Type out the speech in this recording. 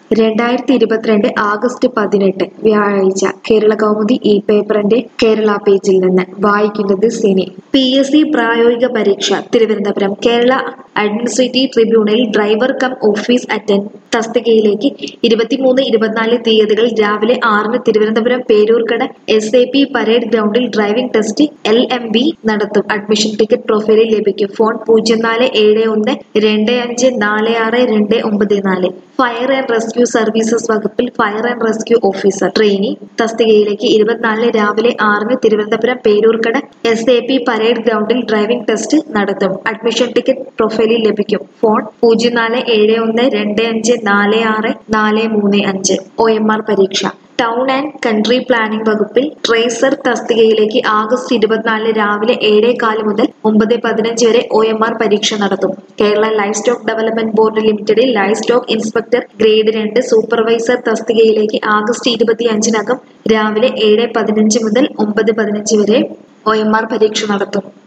രണ്ടായിരത്തി ഇരുപത്തിരണ്ട് ആഗസ്റ്റ് പതിനെട്ട് വ്യാഴാഴ്ച കേരള കൗമുദി ഈ പേപ്പറിന്റെ കേരള പേജിൽ നിന്ന് വായിക്കുന്നത് സിനി പി എസ് സി പ്രായോഗിക പരീക്ഷ Thiruvananthapuram Kerala administrative tribunal driver cum office attend തസ്തികയിലേക്ക് ഇരുപത്തിമൂന്ന് ഇരുപത്തിനാല് തീയതികൾ രാവിലെ ആറിന് Thiruvananthapuram Peroorkada S A P parade ഗ്രൗണ്ടിൽ driving test L M B നടത്തും അഡ്മിഷൻ ടിക്കറ്റ് പ്രൊഫൈലിൽ ലഭിക്കും ഫോൺ പൂജ്യം നാല് ഏഴ് ഒന്ന് രണ്ട് അഞ്ച് നാല് ആറ് രണ്ട് ഒമ്പത് നാല് ഫയർ ആൻഡ് റെസ്ക്യൂ സർവീസസ് വകുപ്പിൽ fire and rescue officer trainee തസ്തികയിലേക്ക് ഇരുപത്തിനാലിന് രാവിലെ ആറിന് Thiruvananthapuram Peroorkada S A P parade ഗ്രൗണ്ടിൽ ഡ്രൈവിംഗ് ടെസ്റ്റ് നടത്തും അഡ്മിഷൻ ടിക്കറ്റ് പ്രൊഫൈലിൽ ലഭിക്കും ഫോൺ പൂജ്യം നാല് ഏഴ് ഒന്ന് രണ്ട് അഞ്ച് നാല് ആറ് നാല് മൂന്ന് അഞ്ച് ഒ എം ആർ പരീക്ഷ ടൗൺ ആൻഡ് കൺട്രി പ്ലാനിംഗ് വകുപ്പിൽ ട്രേസർ തസ്തികയിലേക്ക് ആഗസ്റ്റ് ഇരുപത്തിനാലിന് രാവിലെ ഏഴേ കാല് മുതൽ ഒമ്പത് പതിനഞ്ച് വരെ ഒ എം ആർ പരീക്ഷ നടത്തും Kerala livestock development board ലിമിറ്റഡിൽ ലൈഫ് സ്റ്റോക്ക് ഇൻസ്പെക്ടർ ഗ്രേഡ് രണ്ട് സൂപ്പർവൈസർ തസ്തികയിലേക്ക് ആഗസ്റ്റ് ഇരുപത്തി അഞ്ചിനകം രാവിലെ ഏഴ് പതിനഞ്ച് മുതൽ ഒമ്പത് പതിനഞ്ച് വരെ ഒ എം ആർ പരീക്ഷ നടത്തും